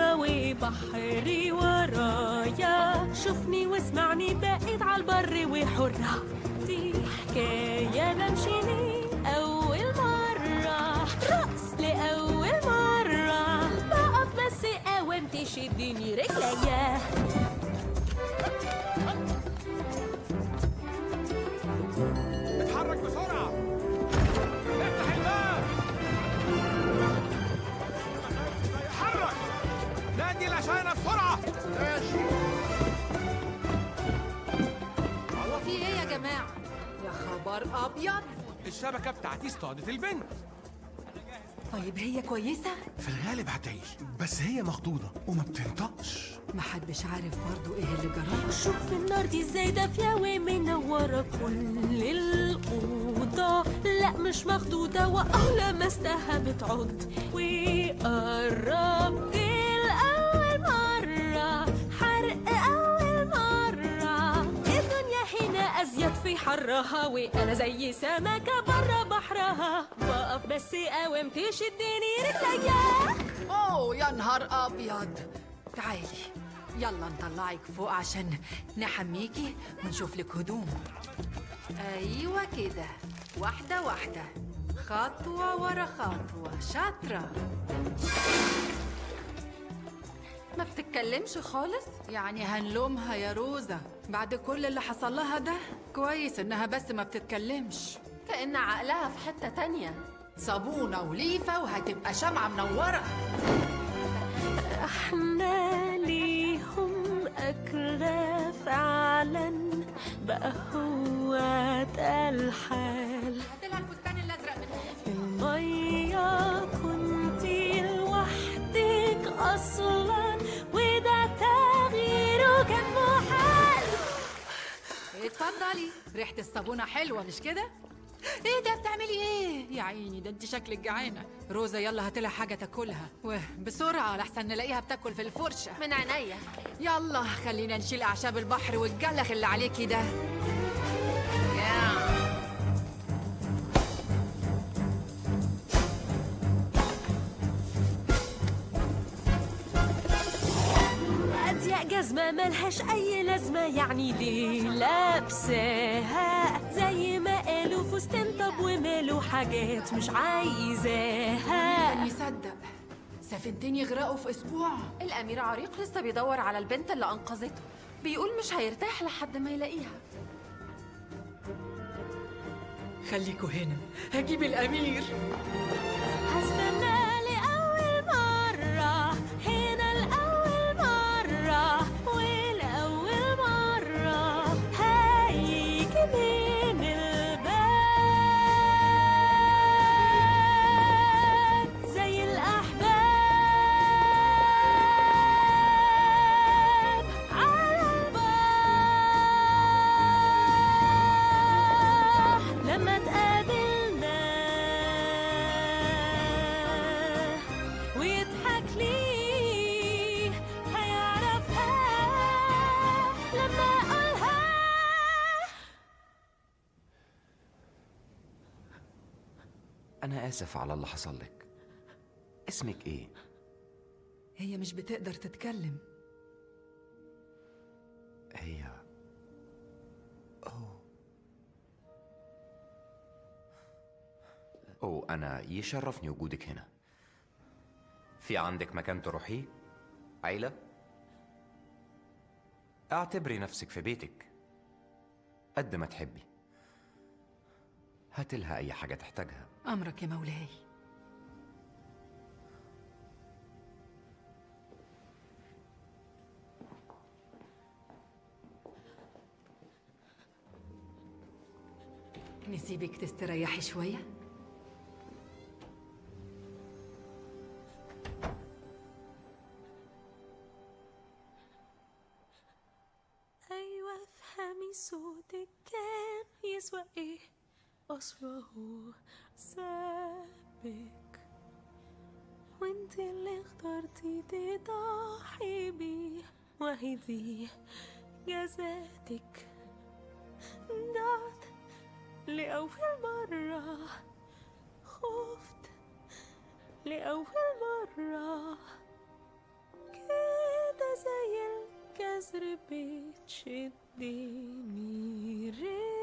وبحري ورايا شوفني واسمعني بقيت عالبر وحرة دي حكاية بمشي لي أول مرة رقص لأول مرة بقف بس قوام تشدني رجليا اتحرك بسرعة افتح الباب اتحرك نادي العشانة بسرعة في ايه يا جماعة؟ يا خبر أبيض الشبكة بتاعتي اصطادت البنت طيب هي كويسة؟ في الغالب هتعيش بس هي مخضوضة وما بتنطقش محدش عارف برضو ايه اللي جرى شوف النار دي ازاي دافية ومنورة كل الأوضة لا مش مخدودة وأه لمستها بتعض وقربت لأول مرة حرق أول مرة الدنيا هنا أزيد في حرها وأنا زي سمكة برا بحرها بقف بس قوام تشدني رجليا اوه يا نهار أبيض تعالي يلا نطلعك فوق عشان نحميكي ونشوف لك هدوم ايوه كده واحدة واحدة خطوة ورا خطوة شاطرة ما بتتكلمش خالص يعني هنلومها يا روزا بعد كل اللي حصل لها ده كويس انها بس ما بتتكلمش كأن عقلها في حتة تانية صابونة وليفة وهتبقى شمعة منورة احنا ليهم أكلة فعلا بقى هو ده الحال هاتلها الفستان الازرق من في المية كنتي لوحدك أصلا وده تغييره كان محال اتفضلي ريحة الصابونة حلوة مش كده؟ ايه ده بتعملي ايه؟ يا عيني ده انت شكلك جعانة روزا يلا هاتلها حاجة تاكلها وبسرعة لحسن نلاقيها بتاكل في الفرشة من عينيا يلا خلينا نشيل أعشاب البحر والجلخ اللي عليكي ده أضيق جزمة ملهاش أي لازمة يعني ليه لابساها زي ما قالوا فستان طب وماله حاجات مش عايزاها يصدق سفينتين يغرقوا في أسبوع الأمير عريق لسه بيدور على البنت اللي أنقذته بيقول مش هيرتاح لحد ما يلاقيها خليكوا هنا هجيب الأمير هستنى لأول مرة هنا لأول مرة ولأول مرة هيجي من الباب زي الأحباب على البحر لما تقابلنا ويضحك ليه هيعرفها لما أقولها أنا آسف على اللي حصل لك اسمك إيه؟ هي مش بتقدر تتكلم هي أوه أوه أنا يشرفني وجودك هنا في عندك مكان تروحيه؟ عيلة؟ اعتبري نفسك في بيتك قد ما تحبي هات لها أي حاجة تحتاجها أمرك يا مولاي نسيبك تستريحي شوية أيوة افهمي صوتك كان يسوى إيه أصله سابك وانت اللي اخترتي تضحي بيه وهي دي جزاتك ضعت لأول مرة خفت لأول مرة زي الجزر بتشدني رجلك